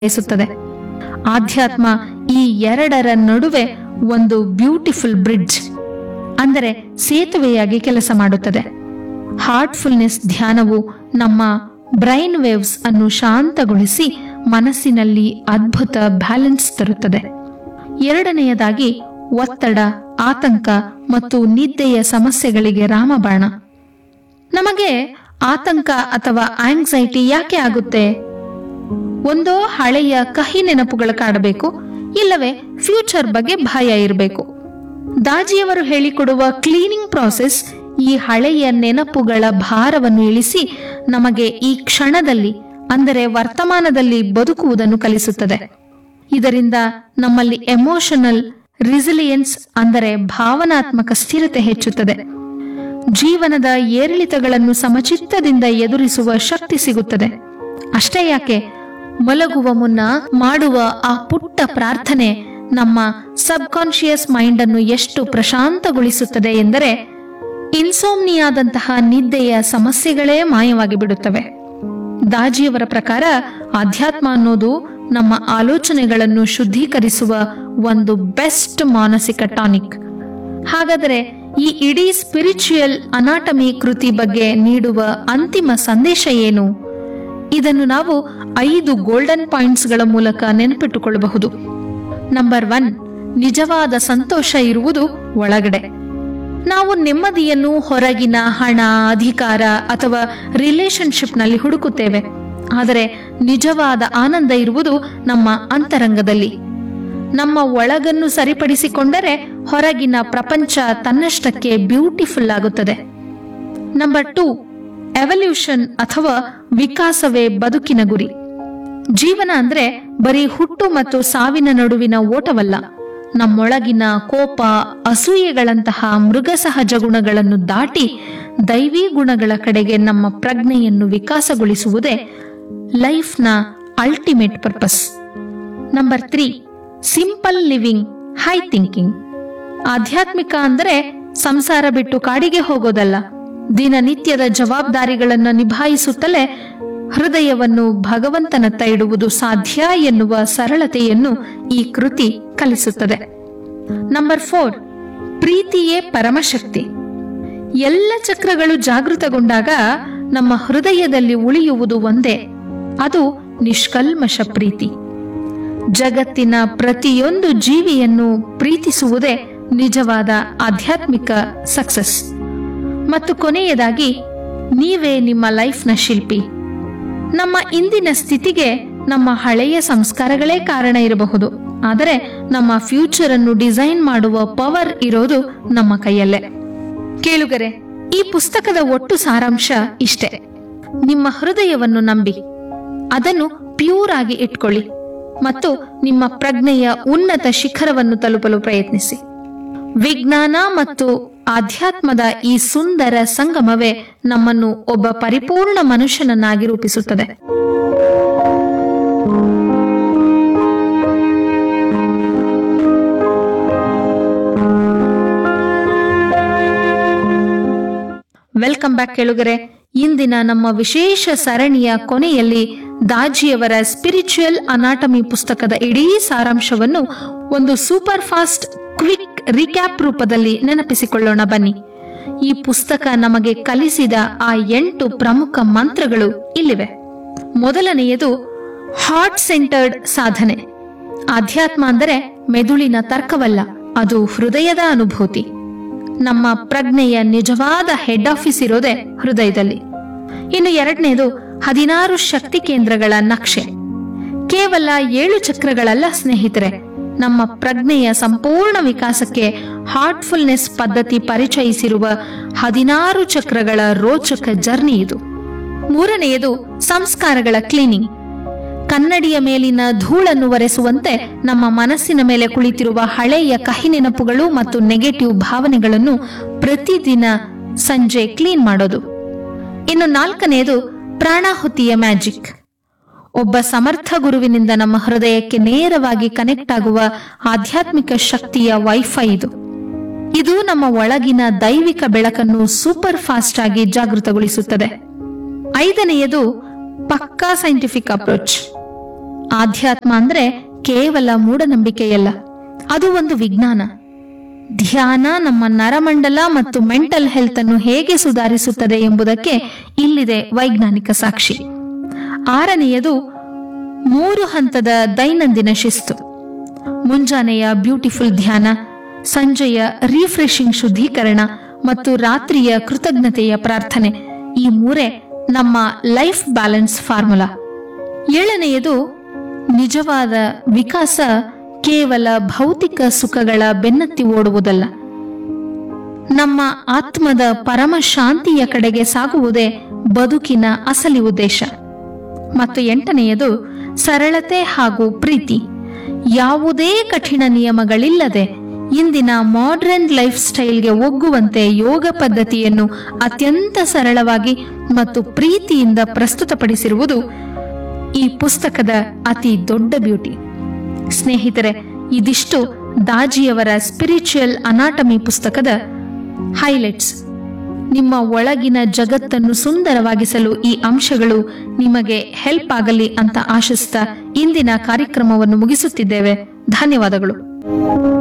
ಬಯಸುತ್ತದೆ ಆಧ್ಯಾತ್ಮ ಈ ಎರಡರ ನಡುವೆ ಒಂದು ಬ್ಯೂಟಿಫುಲ್ ಬ್ರಿಡ್ಜ್ ಅಂದರೆ ಸೇತುವೆಯಾಗಿ ಕೆಲಸ ಮಾಡುತ್ತದೆ ಹಾರ್ಟ್ಫುಲ್ನೆಸ್ ಧ್ಯಾನವು ನಮ್ಮ ಬ್ರೈನ್ ವೇವ್ಸ್ ಅನ್ನು ಶಾಂತಗೊಳಿಸಿ ಮನಸ್ಸಿನಲ್ಲಿ ಅದ್ಭುತ ಬ್ಯಾಲೆನ್ಸ್ ತರುತ್ತದೆ ಎರಡನೆಯದಾಗಿ ಒತ್ತಡ ಆತಂಕ ಮತ್ತು ನಿದ್ದೆಯ ಸಮಸ್ಯೆಗಳಿಗೆ ರಾಮಬಾಣ ನಮಗೆ ಆತಂಕ ಅಥವಾ ಆಂಗ್ಸೈಟಿ ಯಾಕೆ ಆಗುತ್ತೆ ಒಂದೋ ಹಳೆಯ ಕಹಿ ನೆನಪುಗಳು ಕಾಡಬೇಕು ಇಲ್ಲವೇ ಫ್ಯೂಚರ್ ಬಗ್ಗೆ ಭಯ ಇರಬೇಕು ದಾಜಿಯವರು ಹೇಳಿಕೊಡುವ ಕ್ಲೀನಿಂಗ್ ಪ್ರಾಸೆಸ್ ಈ ಹಳೆಯ ನೆನಪುಗಳ ಭಾರವನ್ನು ಇಳಿಸಿ ನಮಗೆ ಈ ಕ್ಷಣದಲ್ಲಿ ಅಂದರೆ ವರ್ತಮಾನದಲ್ಲಿ ಬದುಕುವುದನ್ನು ಕಲಿಸುತ್ತದೆ ಇದರಿಂದ ನಮ್ಮಲ್ಲಿ ಎಮೋಷನಲ್ ರಿಸಿಲಿಯನ್ಸ್ ಅಂದರೆ ಭಾವನಾತ್ಮಕ ಸ್ಥಿರತೆ ಹೆಚ್ಚುತ್ತದೆ ಜೀವನದ ಏರಿಳಿತಗಳನ್ನು ಸಮಚಿತ್ತದಿಂದ ಎದುರಿಸುವ ಶಕ್ತಿ ಸಿಗುತ್ತದೆ ಅಷ್ಟೇ ಯಾಕೆ ಮಲಗುವ ಮುನ್ನ ಮಾಡುವ ಆ ಪುಟ್ಟ ಪ್ರಾರ್ಥನೆ ನಮ್ಮ ಸಬ್ ಕಾನ್ಶಿಯಸ್ ಮೈಂಡ್ ಅನ್ನು ಎಷ್ಟು ಪ್ರಶಾಂತಗೊಳಿಸುತ್ತದೆ ಎಂದರೆ ಇನ್ಸೋಮ್ನಿಯಾದಂತಹ ನಿದ್ದೆಯ ಸಮಸ್ಯೆಗಳೇ ಮಾಯವಾಗಿ ಬಿಡುತ್ತವೆ ದಾಜಿಯವರ ಪ್ರಕಾರ ಅಧ್ಯಾತ್ಮ ಅನ್ನೋದು ನಮ್ಮ ಆಲೋಚನೆಗಳನ್ನು ಶುದ್ಧೀಕರಿಸುವ ಒಂದು ಬೆಸ್ಟ್ ಮಾನಸಿಕ ಟಾನಿಕ್ ಹಾಗಾದರೆ ಈ ಇಡೀ ಸ್ಪಿರಿಚುಯಲ್ ಅನಾಟಮಿ ಕೃತಿ ಬಗ್ಗೆ ನೀಡುವ ಅಂತಿಮ ಸಂದೇಶ ಏನು ಇದನ್ನು ನಾವು ಐದು ಗೋಲ್ಡನ್ ಪಾಯಿಂಟ್ಸ್ಗಳ ಮೂಲಕ ನೆನಪಿಟ್ಟುಕೊಳ್ಳಬಹುದು ನಂಬರ್ ಒನ್ ನಿಜವಾದ ಸಂತೋಷ ಇರುವುದು ಒಳಗಡೆ ನಾವು ನೆಮ್ಮದಿಯನ್ನು ಹೊರಗಿನ ಹಣ ಅಧಿಕಾರ ಅಥವಾ ರಿಲೇಶನ್ಶಿಪ್ನಲ್ಲಿ ಹುಡುಕುತ್ತೇವೆ ಆದರೆ ನಿಜವಾದ ಆನಂದ ಇರುವುದು ನಮ್ಮ ಅಂತರಂಗದಲ್ಲಿ ನಮ್ಮ ಒಳಗನ್ನು ಸರಿಪಡಿಸಿಕೊಂಡರೆ ಹೊರಗಿನ ಪ್ರಪಂಚ ತನ್ನಷ್ಟಕ್ಕೆ ಬ್ಯೂಟಿಫುಲ್ ಆಗುತ್ತದೆ ನಂಬರ್ ಟೂ ಎವಲ್ಯೂಷನ್ ಅಥವಾ ವಿಕಾಸವೇ ಬದುಕಿನ ಗುರಿ ಜೀವನ ಅಂದ್ರೆ ಬರೀ ಹುಟ್ಟು ಮತ್ತು ಸಾವಿನ ನಡುವಿನ ಓಟವಲ್ಲ ನಮ್ಮೊಳಗಿನ ಕೋಪ ಅಸೂಯೆಗಳಂತಹ ಮೃಗ ಸಹಜ ಗುಣಗಳನ್ನು ದಾಟಿ ದೈವಿ ಗುಣಗಳ ಕಡೆಗೆ ನಮ್ಮ ಪ್ರಜ್ಞೆಯನ್ನು ವಿಕಾಸಗೊಳಿಸುವುದೇ ಲೈಫ್ನ ultimate purpose number three simple living high thinking ಆಧ್ಯಾತ್ಮಿಕ ಅಂದರೆ ಸಂಸಾರ ಬಿಟ್ಟು ಕಾಡಿಗೆ ಹೋಗೋದಲ್ಲ ದಿನನಿತ್ಯದ ಜವಾಬ್ದಾರಿಗಳನ್ನು ನಿಭಾಯಿಸುತ್ತಲೇ ಹೃದಯವನ್ನು ಭಗವಂತನತ್ತ ಇಡುವುದು ಸಾಧ್ಯ ಎನ್ನುವ ಸರಳತೆಯನ್ನು ಈ ಕೃತಿ ಕಲಿಸುತ್ತದೆ ನಂಬರ್ ಫೋರ್ ಪ್ರೀತಿಯೇ ಪರಮಶಕ್ತಿ ಎಲ್ಲ ಚಕ್ರಗಳು ಜಾಗೃತಗೊಂಡಾಗ ನಮ್ಮ ಹೃದಯದಲ್ಲಿ ಉಳಿಯುವುದು ಒಂದೇ ಅದು ನಿಷ್ಕಲ್ಮಶ ಪ್ರೀತಿ ಜಗತ್ತಿನ ಪ್ರತಿಯೊಂದು ಜೀವಿಯನ್ನು ಪ್ರೀತಿಸುವುದೇ ನಿಜವಾದ ಆಧ್ಯಾತ್ಮಿಕ ಸಕ್ಸಸ್ ಮತ್ತು ಕೊನೆಯದಾಗಿ ನೀವೇ ನಿಮ್ಮ ಲೈಫ್ನ ಶಿಲ್ಪಿ ನಮ್ಮ ಇಂದಿನ ಸ್ಥಿತಿಗೆ ನಮ್ಮ ಹಳೆಯ ಸಂಸ್ಕಾರಗಳೇ ಕಾರಣ ಇರಬಹುದು ಆದರೆ ನಮ್ಮ ಫ್ಯೂಚರ್ ಅನ್ನು ಡಿಸೈನ್ ಮಾಡುವ ಪವರ್ ಇರೋದು ನಮ್ಮ ಕೈಯಲ್ಲೇ ಕೇಳುಗರೆ ಈ ಪುಸ್ತಕದ ಒಟ್ಟು ಸಾರಾಂಶ ಇಷ್ಟೇ ನಿಮ್ಮ ಹೃದಯವನ್ನು ನಂಬಿ ಅದನ್ನು ಪ್ಯೂರ್ ಆಗಿ ಇಟ್ಕೊಳ್ಳಿ ಮತ್ತು ನಿಮ್ಮ ಪ್ರಜ್ಞೆಯ ಉನ್ನತ ಶಿಖರವನ್ನು ತಲುಪಲು ಪ್ರಯತ್ನಿಸಿ ವಿಜ್ಞಾನ ಮತ್ತು ಆಧ್ಯಾತ್ಮದ ಈ ಸುಂದರ ಸಂಗಮವೇ ನಮ್ಮನ್ನು ಒಬ್ಬ ಪರಿಪೂರ್ಣ ಮನುಷ್ಯನನ್ನಾಗಿ ರೂಪಿಸುತ್ತದೆ ವೆಲ್ಕಮ್ ಬ್ಯಾಕ್ ಕೇಳುಗರೆ ಇಂದಿನ ನಮ್ಮ ವಿಶೇಷ ಸರಣಿಯ ಕೊನೆಯಲ್ಲಿ ದಾಜಿಯವರ ಸ್ಪಿರಿಚುಯಲ್ ಅನಾಟಮಿ ಪುಸ್ತಕದ ಇಡೀ ಸಾರಾಂಶವನ್ನು ಒಂದು ಸೂಪರ್ ಫಾಸ್ಟ್ ಕ್ವಿಕ್ ರಿಕ್ಯಾಪ್ ರೂಪದಲ್ಲಿ ನೆನಪಿಸಿಕೊಳ್ಳೋಣ ಬನ್ನಿ ಈ ಪುಸ್ತಕ ನಮಗೆ ಕಲಿಸಿದ ಆ ಎಂಟು ಪ್ರಮುಖ ಮಂತ್ರಗಳು ಇಲ್ಲಿವೆ ಮೊದಲನೆಯದು ಹಾರ್ಟ್ ಸೆಂಟರ್ಡ್ ಸಾಧನೆ ಆಧ್ಯಾತ್ಮ ಅಂದರೆ ಮೆದುಳಿನ ತರ್ಕವಲ್ಲ ಅದು ಹೃದಯದ ಅನುಭೂತಿ ನಮ್ಮ ಪ್ರಜ್ಞೆಯ ನಿಜವಾದ ಹೆಡ್ ಆಫೀಸ್ ಇರೋದೇ ಹೃದಯದಲ್ಲಿ ಇನ್ನು ಎರಡನೇದು ಹದಿನಾರು ಶಕ್ತಿ ಕೇಂದ್ರಗಳ ನಕ್ಷೆ ಕೇವಲ ಏಳು ಚಕ್ರಗಳಲ್ಲ ಸ್ನೇಹಿತರೆ ನಮ್ಮ ಪ್ರಜ್ಞೆಯ ಸಂಪೂರ್ಣ ವಿಕಾಸಕ್ಕೆ ಹಾರ್ಟ್ಫುಲ್ನೆಸ್ ಪದ್ಧತಿ ಪರಿಚಯಿಸಿರುವ ಹದಿನಾರು ಚಕ್ರಗಳ ರೋಚಕ ಜರ್ನಿ ಇದು ಮೂರನೆಯದು ಸಂಸ್ಕಾರಗಳ ಕ್ಲೀನಿಂಗ್ ಕನ್ನಡಿಯ ಮೇಲಿನ ಧೂಳನ್ನು ಒರೆಸುವಂತೆ ನಮ್ಮ ಮನಸ್ಸಿನ ಮೇಲೆ ಕುಳಿತಿರುವ ಹಳೆಯ ಕಹಿ ನೆನಪುಗಳು ಮತ್ತು ನೆಗೆಟಿವ್ ಭಾವನೆಗಳನ್ನು ಪ್ರತಿದಿನ ಸಂಜೆ ಕ್ಲೀನ್ ಮಾಡೋದು ಇನ್ನು ನಾಲ್ಕನೆಯದು ಪ್ರಾಣಾಹುತಿಯ ಮ್ಯಾಜಿಕ್ ಒಬ್ಬ ಸಮರ್ಥ ಗುರುವಿನಿಂದ ನಮ್ಮ ಹೃದಯಕ್ಕೆ ನೇರವಾಗಿ ಕನೆಕ್ಟ್ ಆಗುವ ಆಧ್ಯಾತ್ಮಿಕ ಶಕ್ತಿಯ ವೈಫೈ ಇದು ಇದು ನಮ್ಮ ಒಳಗಿನ ದೈವಿಕ ಬೆಳಕನ್ನು ಸೂಪರ್ ಫಾಸ್ಟ್ ಆಗಿ ಜಾಗೃತಗೊಳಿಸುತ್ತದೆ ಐದನೆಯದು ಪಕ್ಕಾ ಸೈಂಟಿಫಿಕ್ ಅಪ್ರೋಚ್ ಆಧ್ಯಾತ್ಮ ಅಂದ್ರೆ ಕೇವಲ ಮೂಢನಂಬಿಕೆಯಲ್ಲ ಅದು ಒಂದು ವಿಜ್ಞಾನ ಧ್ಯಾನ ನಮ್ಮ ನರಮಂಡಲ ಮತ್ತು ಮೆಂಟಲ್ ಹೆಲ್ತ್ ಅನ್ನು ಹೇಗೆ ಸುಧಾರಿಸುತ್ತದೆ ಎಂಬುದಕ್ಕೆ ಇಲ್ಲಿದೆ ವೈಜ್ಞಾನಿಕ ಸಾಕ್ಷಿ ಆರನೆಯದು ಮೂರು ಹಂತದ ದೈನಂದಿನ ಶಿಸ್ತು ಮುಂಜಾನೆಯ ಬ್ಯೂಟಿಫುಲ್ ಧ್ಯಾನ ಸಂಜೆಯ ರಿಫ್ರೆಶಿಂಗ್ ಶುದ್ಧೀಕರಣ ಮತ್ತು ರಾತ್ರಿಯ ಕೃತಜ್ಞತೆಯ ಪ್ರಾರ್ಥನೆ ಈ ಮೂರೇ ನಮ್ಮ ಲೈಫ್ ಬ್ಯಾಲೆನ್ಸ್ ಫಾರ್ಮುಲಾ ಏಳನೆಯದು ನಿಜವಾದ ವಿಕಾಸ ಕೇವಲ ಭೌತಿಕ ಸುಖಗಳ ಬೆನ್ನತ್ತಿ ಓಡುವುದಲ್ಲ ನಮ್ಮ ಆತ್ಮದ ಪರಮ ಶಾಂತಿಯ ಕಡೆಗೆ ಸಾಗುವುದೇ ಬದುಕಿನ ಅಸಲಿ ಉದ್ದೇಶ ಮತ್ತು ಎಂಟನೆಯದು ಸರಳತೆ ಹಾಗೂ ಪ್ರೀತಿ ಯಾವುದೇ ಕಠಿಣ ನಿಯಮಗಳಿಲ್ಲದೆ ಇಂದಿನ ಮಾಡರ್ನ್ ಲೈಫ್ ಸ್ಟೈಲ್ಗೆ ಒಗ್ಗುವಂತೆ ಯೋಗ ಪದ್ಧತಿಯನ್ನು ಅತ್ಯಂತ ಸರಳವಾಗಿ ಮತ್ತು ಪ್ರೀತಿಯಿಂದ ಪ್ರಸ್ತುತಪಡಿಸಿರುವುದು ಈ ಪುಸ್ತಕದ ಅತಿ ದೊಡ್ಡ ಬ್ಯೂಟಿ ಸ್ನೇಹಿತರೆ ಇದಿಷ್ಟು ದಾಜಿಯವರ ಸ್ಪಿರಿಚುಯಲ್ ಅನಾಟಮಿ ಪುಸ್ತಕದ ಹೈಲೈಟ್ಸ್ ನಿಮ್ಮ ಒಳಗಿನ ಜಗತ್ತನ್ನು ಸುಂದರವಾಗಿಸಲು ಈ ಅಂಶಗಳು ನಿಮಗೆ ಹೆಲ್ಪ್ ಆಗಲಿ ಅಂತ ಆಶಿಸ್ತಾ ಇಂದಿನ ಕಾರ್ಯಕ್ರಮವನ್ನು ಮುಗಿಸುತ್ತಿದ್ದೇವೆ ಧನ್ಯವಾದಗಳು